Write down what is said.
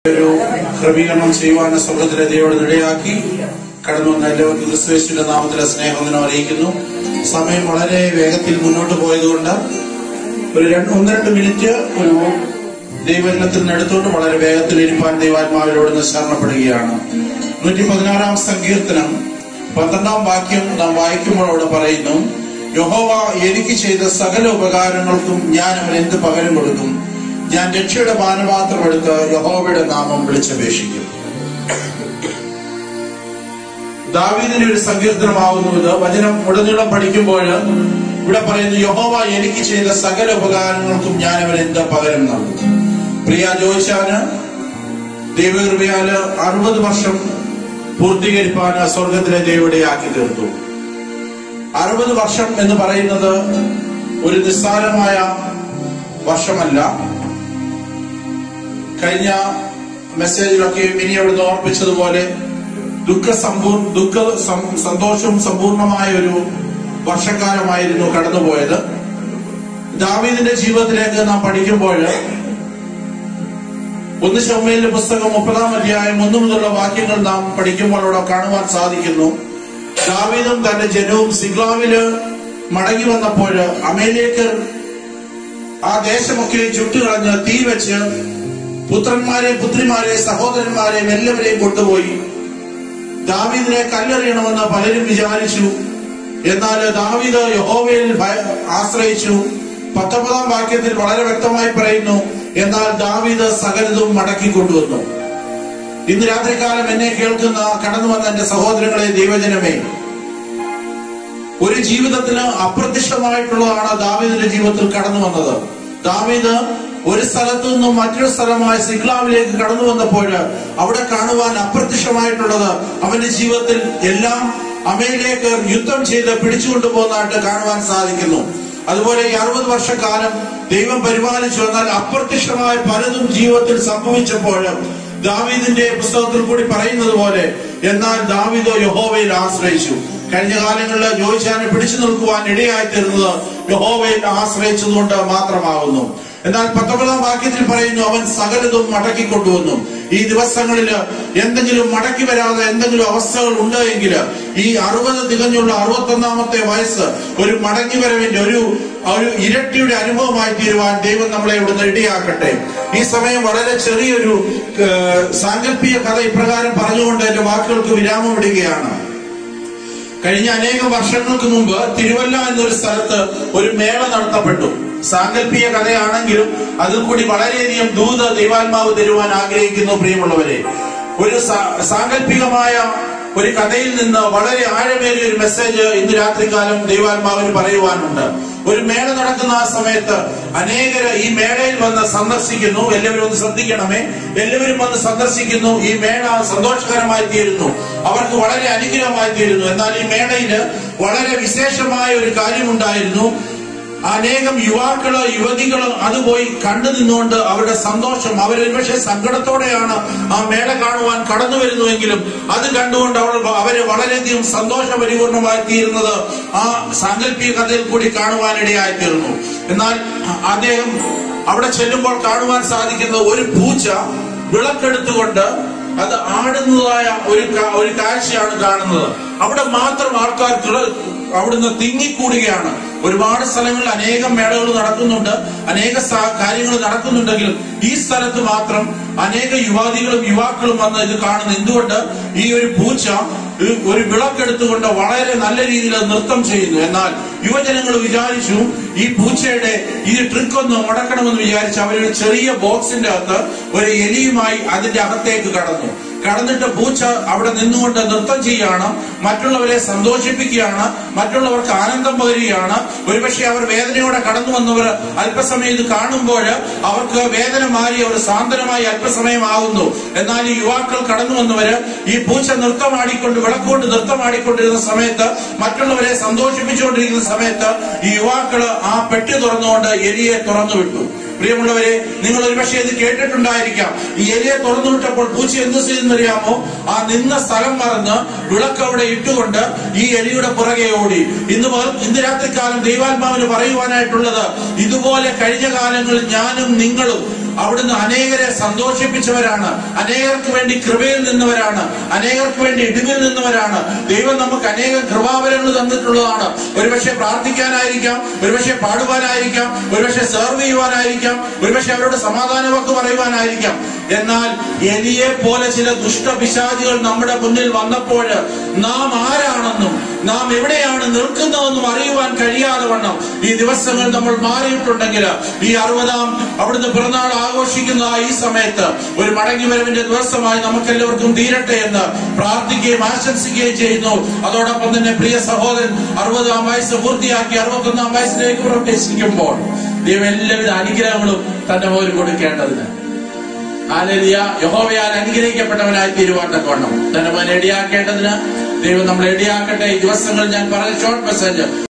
ഒരു ക്രമീകരണം ചെയ്യുവാൻ സ്വർഗത്തിലെ ദൈവം ഇടയാക്കി കടന്നു വന്ന എല്ലാവർക്കും ക്രിസ്തുവേശുവിന്റെ നാമത്തിലെ സ്നേഹം അറിയിക്കുന്നു സമയം വളരെ വേഗത്തിൽ മുന്നോട്ട് പോയതുകൊണ്ട് ഒരു രണ്ട് ഒന്ന് രണ്ട് മിനിറ്റ് ഒരു ദൈവജനത്തിൽ നിന്ന് എടുത്തുകൊണ്ട് വളരെ വേഗത്തിൽ ഇരിപ്പാൻ ദൈവാത്മാവിനോട് നിന്ന് ശരണപ്പെടുകയാണ് നൂറ്റി പതിനാറാം സങ്കീർത്തനം പന്ത്രണ്ടാം വാക്യം നാം വായിക്കുമ്പോൾ അവിടെ പറയുന്നു യഹോവ എനിക്ക് ചെയ്ത സകല ഉപകാരങ്ങൾക്കും ഞാൻ അവൻ എന്ത് പകരം കൊടുക്കും ഞാൻ രക്ഷയുടെ പാനപാത്രം എടുത്ത് യഹോവയുടെ നാമം വിളിച്ചപേക്ഷിക്കും ദാവീദിന്റെ ഒരു സങ്കീർത്തനമാകുന്നു ഇത് വചനം ഉടനീളം പഠിക്കുമ്പോൾ ഇവിടെ പറയുന്നു യഹോവ എനിക്ക് ചെയ്ത സകല ഉപകാരങ്ങൾക്കും ഞാൻ അവൻ എന്ത് പകരം നൽകും പ്രിയ ജോയിച്ചാന് ദൈവകൃപയാല് അറുപത് വർഷം പൂർത്തീകരിപ്പാൻ സ്വർഗത്തിലെ ദൈവയുടെ ആക്കി തീർത്തു അറുപത് വർഷം എന്ന് പറയുന്നത് ഒരു നിസ്സാരമായ വർഷമല്ല കഴിഞ്ഞ മെസ്സേജിലൊക്കെ മിനി അവിടുന്ന് ഓർപ്പിച്ചതുപോലെ ദുഃഖ സമ്പൂർ ദുഃഖ സം- സന്തോഷവും സമ്പൂർണമായ ഒരു വർഷക്കാലമായിരുന്നു കടന്നുപോയത് ദാവീദിന്റെ ജീവിതത്തിലേക്ക് നാം പഠിക്കുമ്പോൾ ഒന്ന് ശൗമയിലെ പുസ്തകം മുപ്പതാം അധ്യായം ഒന്നു മുതലുള്ള വാക്യങ്ങൾ നാം പഠിക്കുമ്പോൾ അവിടെ കാണുവാൻ സാധിക്കുന്നു ദാവീദും തന്റെ ജനവും സിഗ്ലാവില് മടങ്ങി വന്നപ്പോൾ അമേലേക്കർ ആ ദേശമൊക്കെ ചുട്ടുകളഞ്ഞ് തീ വെച്ച് പുത്രന്മാരെ പുത്രിമാരെ സഹോദരന്മാരെയും എല്ലാവരെയും കൊണ്ടുപോയി ദാവീദിനെ കല്ലെറിയണമെന്ന് പലരും വിചാരിച്ചു എന്നാൽ ദാവീദ് യഹോവയിൽ ഭയ- ആശ്രയിച്ചു പത്തൊമ്പതാം വാക്യത്തിൽ വളരെ വ്യക്തമായി പറയുന്നു എന്നാൽ ദാവീദ് സകലതും മടക്കി കൊണ്ടുവന്നു ഇന്ന് രാത്രികാലം എന്നെ കേൾക്കുന്ന കടന്നു വന്ന എന്റെ സഹോദരങ്ങളെ ദൈവജനമേ ഒരു ജീവിതത്തിന് അപ്രത്യക്ഷമായിട്ടുള്ളതാണ് ദാവീദിന്റെ ജീവിതത്തിൽ കടന്നു വന്നത് ദാവീദ് ഒരു സ്ഥലത്തു നിന്നും മറ്റൊരു സ്ഥലമായ സിഗ്ലാവിലേക്ക് കടന്നു വന്നപ്പോൾ അവിടെ കാണുവാൻ അപ്രത്യക്ഷമായിട്ടുള്ളത് അവന്റെ ജീവിതത്തിൽ എല്ലാം അമേലേക്ക് യുദ്ധം ചെയ്ത് പിടിച്ചുകൊണ്ടു പോകുന്നതായിട്ട് കാണുവാൻ സാധിക്കുന്നു അതുപോലെ ഈ അറുപത് വർഷക്കാലം ദൈവം പരിപാലിച്ചു എന്നാൽ അപ്രത്യക്ഷമായ പലതും ജീവിതത്തിൽ സംഭവിച്ചപ്പോൾ ദാവീദിന്റെ പുസ്തകത്തിൽ കൂടി പറയുന്നത് പോലെ എന്നാൽ ദാവീദോ യഹോവയിൽ ആശ്രയിച്ചു കഴിഞ്ഞ കാലങ്ങളിൽ ജോയിച്ചാനെ പിടിച്ചു നിൽക്കുവാൻ ഇടയായി തീർന്നത് യഹോവയിൽ ആശ്രയിച്ചതുകൊണ്ട് മാത്രമാകുന്നു എന്നാൽ പത്തൊമ്പതാം വാക്യത്തിൽ പറയുന്നു അവൻ സകലതും മടക്കി കൊണ്ടുവന്നു ഈ ദിവസങ്ങളിൽ എന്തെങ്കിലും മടക്കി വരാതെ എന്തെങ്കിലും അവസ്ഥകൾ ഉണ്ട് എങ്കിൽ ഈ അറുപത് തികഞ്ഞുള്ള അറുപത്തൊന്നാമത്തെ വയസ്സ് ഒരു മടങ്ങി വരവിന്റെ ഒരു ഒരു ഇരട്ടിയുടെ അനുഭവമായി തീരുവാൻ ദൈവം നമ്മളെ ഇവിടുന്ന് ഇടയാക്കട്ടെ ഈ സമയം വളരെ ചെറിയൊരു ഏഹ്, സാങ്കല്പിക കഥ ഇപ്രകാരം പറഞ്ഞുകൊണ്ട് എന്റെ വാക്കുകൾക്ക് വിരാമം ഇടുകയാണ് കഴിഞ്ഞ അനേകം വർഷങ്ങൾക്ക് മുമ്പ് തിരുവല്ല എന്നൊരു സ്ഥലത്ത് ഒരു മേള നടത്തപ്പെട്ടു സാങ്കല്പിക കഥയാണെങ്കിലും അതിൽ കൂടി വളരെയധികം ദൂത ദൈവാത്മാവ് തരുവാൻ ആഗ്രഹിക്കുന്നു പ്രിയമുള്ളവരെ ഒരു സാ- സാങ്കല്പികമായ ഒരു കഥയിൽ നിന്ന് വളരെ ആഴമേറിയ ഒരു മെസ്സേജ് ഇന്ന് രാത്രികാലം ദൈവാത്മാവിന് പറയുവാനുണ്ട് ഒരു മേള നടക്കുന്ന ആ സമയത്ത് അനേകര് ഈ മേളയിൽ വന്ന് സന്ദർശിക്കുന്നു എല്ലാവരും ഒന്ന് ശ്രദ്ധിക്കണമേ എല്ലാവരും വന്ന് സന്ദർശിക്കുന്നു ഈ മേള സന്തോഷകരമായി തീരുന്നു അവർക്ക് വളരെ അനുഗ്രഹമായി തീരുന്നു എന്നാൽ ഈ മേളയില് വളരെ വിശേഷമായ ഒരു കാര്യമുണ്ടായിരുന്നു അനേകം യുവാക്കള് യുവതികള് അത് പോയി കണ്ടു നിന്നുകൊണ്ട് അവരുടെ സന്തോഷം അവരൊരു പക്ഷേ സങ്കടത്തോടെയാണ് ആ മേള കാണുവാൻ കടന്നു വരുന്നുവെങ്കിലും അത് കണ്ടുകൊണ്ട് അവർ അവര് വളരെയധികം സന്തോഷപരിപൂർണമായി തീരുന്നത് ആ സാങ്കല്പിക കഥയിൽ കൂടി കാണുവാനിടയായി തീർന്നു എന്നാൽ അദ്ദേഹം അവിടെ ചെല്ലുമ്പോൾ കാണുവാൻ സാധിക്കുന്ന ഒരു പൂച്ച വിളക്കെടുത്തുകൊണ്ട് അത് ആടുന്നതായ ഒരു കാ- ഒരു കാഴ്ചയാണ് കാണുന്നത് അവിടെ മാത്രം ആൾക്കാർ തിള- അവിടുന്ന് തിങ്ങിക്കൂടുകയാണ് ഒരുപാട് സ്ഥലങ്ങളിൽ അനേകം മേളകൾ നടക്കുന്നുണ്ട് അനേക സ- കാര്യങ്ങൾ നടക്കുന്നുണ്ടെങ്കിലും ഈ സ്ഥലത്ത് മാത്രം അനേക യുവാദികളും യുവാക്കളും വന്ന് ഇത് കാണുന്നു എന്തുകൊണ്ട് ഈ ഒരു പൂച്ച ഈ ഒരു വിളക്കെടുത്തുകൊണ്ട് വളരെ നല്ല രീതിയിൽ അത് നൃത്തം ചെയ്യുന്നു എന്നാൽ യുവജനങ്ങൾ വിചാരിച്ചു ഈ പൂച്ചയുടെ ഈ ട്രിക്ക് ഒന്ന് മുടക്കണമെന്ന് വിചാരിച്ച് അവരൊരു ചെറിയ ബോക്സിന്റെ അകത്ത് ഒരു എലിയുമായി അതിന്റെ അകത്തേക്ക് കടന്നു കടന്നിട്ട് പൂച്ച അവിടെ നിന്നുകൊണ്ട് നൃത്തം ചെയ്യുകയാണ് മറ്റുള്ളവരെ സന്തോഷിപ്പിക്കുകയാണ് മറ്റുള്ളവർക്ക് ആനന്ദം പകരുകയാണ് ഒരുപക്ഷെ അവർ വേദനയോടെ കടന്നു വന്നവർ അല്പസമയം ഇത് കാണുമ്പോൾ അവർക്ക് വേദന മാറി അവർ സാന്ത്വനമായി അല്പസമയമാകുന്നു എന്നാൽ ഈ യുവാക്കൾ കടന്നു വന്നവര് ഈ പൂച്ച നൃത്തമാടിക്കൊണ്ട് വിളക്കുകൊണ്ട് നൃത്തമാടിക്കൊണ്ടിരുന്ന സമയത്ത് മറ്റുള്ളവരെ സന്തോഷിപ്പിച്ചുകൊണ്ടിരിക്കുന്ന സമയത്ത് ഈ യുവാക്കള് ആ പെട്ടി തുറന്നുകൊണ്ട് എലിയെ തുറന്നു വിട്ടു പ്രിയമുള്ളവരെ നിങ്ങൾ ഒരുപക്ഷെ ഇത് കേട്ടിട്ടുണ്ടായിരിക്കാം ഈ എലിയെ തുറന്നു വിട്ടപ്പോൾ പൂച്ച എന്ത് ചെയ്തെന്നറിയാമോ ആ നിന്ന സ്ഥലം മറന്ന് വിളക്ക് അവിടെ ഇട്ടുകൊണ്ട് ഈ എലിയുടെ പുറകെ ഓടി ഇന്ന് മുതൽ ഇന്ന് രാത്രിക്കാലം ദൈവാത്മാവിന് പറയുവാനായിട്ടുള്ളത് ഇതുപോലെ കഴിഞ്ഞ കാലങ്ങളിൽ ഞാനും നിങ്ങളും അവിടുന്ന് അനേകരെ സന്തോഷിപ്പിച്ചവരാണ് അനേകർക്ക് വേണ്ടി കൃപയിൽ നിന്നവരാണ് അനേകർക്ക് വേണ്ടി ഇടിവിൽ നിന്നവരാണ് ദൈവം നമുക്ക് അനേകം കൃപാവരങ്ങൾ തന്നിട്ടുള്ളതാണ് ഒരുപക്ഷെ പ്രാർത്ഥിക്കാനായിരിക്കാം ഒരുപക്ഷെ പാടുവാനായിരിക്കാം ഒരുപക്ഷെ സെർവ് ചെയ്യുവാനായിരിക്കാം ഒരുപക്ഷെ അവരോട് സമാധാനമൊക്കെ പറയുവാനായിരിക്കാം എന്നാൽ എലിയെ പോലെ ചില ദുഷ്ടപിശാചികൾ നമ്മുടെ മുന്നിൽ വന്നപ്പോൾ നാം ആരാണെന്നും നാം എവിടെയാണ് നിൽക്കുന്നതെന്നും അറിയുവാൻ കഴിയാതെ വണ്ണം ഈ ദിവസങ്ങൾ നമ്മൾ മാറിയിട്ടുണ്ടെങ്കിൽ ഈ അറുപതാം അവിടുന്ന് പിറന്നാൾ ആഘോഷിക്കുന്ന ആ ഈ സമയത്ത് ഒരു മടങ്ങി വരവിന്റെ ദിവസമായി നമുക്കെല്ലാവർക്കും തീരട്ടെ എന്ന് പ്രാർത്ഥിക്കുകയും ആശംസിക്കുകയും ചെയ്യുന്നു അതോടൊപ്പം തന്നെ പ്രിയ സഹോദരൻ അറുപതാം വയസ്സ് പൂർത്തിയാക്കി അറുപത്തൊന്നാം വയസ്സിലേക്ക് പ്രവേശിക്കുമ്പോൾ ദൈവം എല്ലാവിധ അനുഗ്രഹങ്ങളും തന്റെ മോര് കൊടുക്കേണ്ടതിന് ആലലിയ യഹോവയാൽ അനുഗ്രഹിക്കപ്പെട്ടവനായി തീരുവാൻ തക്കവണ്ണം തന്നെ മോൻ എടിയാക്കേണ്ടതിന് ദൈവം നമ്മളെ എടിയാക്കട്ടെ ഈ ദിവസങ്ങളിൽ ഞാൻ പറഞ്ഞ ഷോർട്ട് മെസ്സേജ്